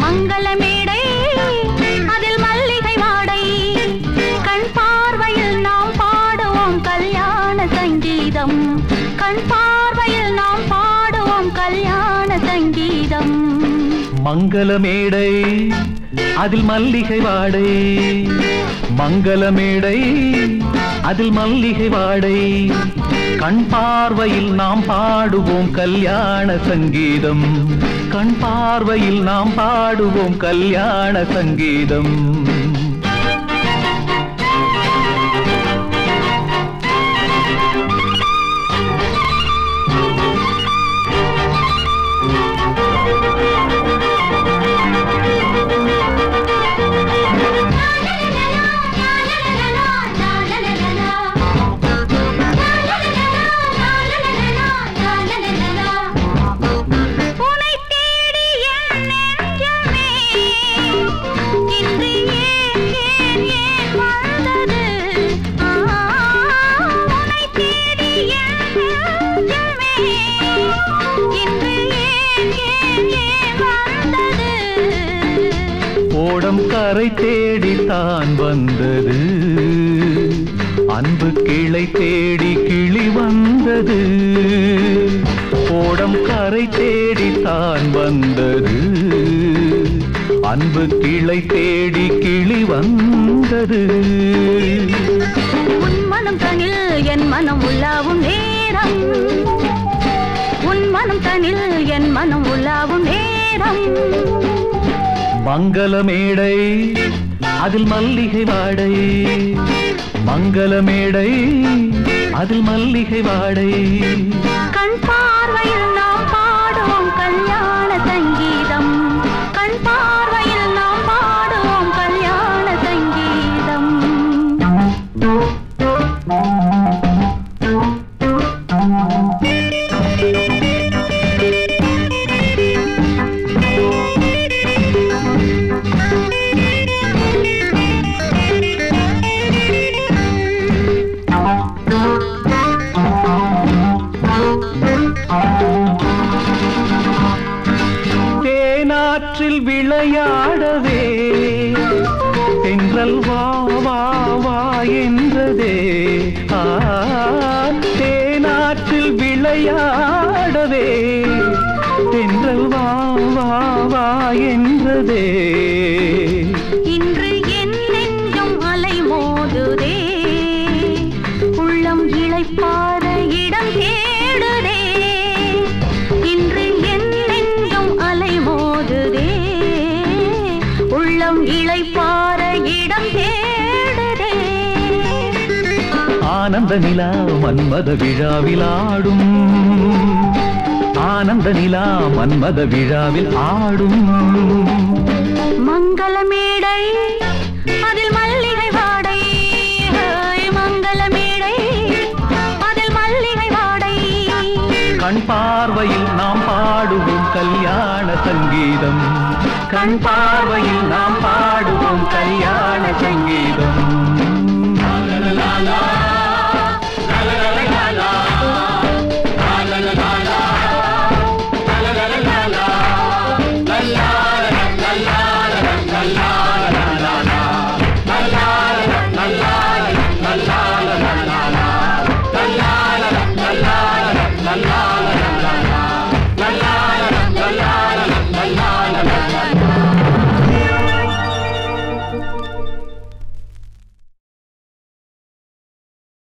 மங்கள மேடை அதில் மல்லிகை வாடை கண் பார்வையில் நாம் பாடுவோம் கல்யாண சங்கீதம் கண் பார்வையில் நாம் பாடுவோம் கல்யாண சங்கீதம் மங்கள மேடை அதில் மல்லிகை வாடை மங்கள மேடை அதில் மல்லிகை வாடை கண் பார்வையில் நாம் பாடுவோம் கல்யாண சங்கீதம் கண் பார்வையில் நாம் பாடுவோம் கல்யாண சங்கீதம் உனை தேடி என் நெஞ்சமே இன்று ஏன் ஏன் ஏன் வந்தது ஆ, உனை தேடி என் நெஞ்சமே இன்று ஏன் ஏன் ஏன் வந்தது ஓடம் கரை தேடித்தான் வந்தது அன்பு கிளை தேடி கிளி வந்தது ஓடம் கரை தேடித்தான் வந்தது அன்பு கிளை தேடி கிளி வந்தது உன் மனம் தனில் என் மனம் உள்ளாவும் நேரம் உன் மனம் தனில் என் மனம் உள்ளாவும் நேரம் மங்கள மேடை அதில் மல்லிகை வாடை மங்கள மேடை அதில் மல்லிகை வாடை கண் பார்வையில் நாம் பாடுவோம் கல்யாண சங்கீதம் கண் பார்வையில் நாம் பாடுவோம் கல்யாண சங்கீதம் தேனாற்றில் விளையாடவே தென்றல் வா வா வா என்றதே ஆ, தேனாற்றில் விளையாடவே தென்றல் வா வா வா என்றதே இன்று என் நெஞ்சம் அலை மோதுதே உள்ளம் இளைப்பாற இடம் தேடுதே இன்று என் நெஞ்சம் அலை மோதுதே உள்ளம் இளைப்பாற இடம் தேடுதே ஆனந்த நிலா மன்மத விழாவில் ஆடும் ஆனந்த நிலா மன்மத விழாவில் ஆடும் மங்கள மேடை அதில் மல்லிகை வாடை ஹேய், மங்கள மேடை அதில் மல்லிகை வாடை கண் பார்வையில் நாம் பாடுவோம் கல்யாண சங்கீதம் கண் பார்வையில் நாம் பாடுவோம் கல்யாண சங்கீதம் லா, லா, லா, லா.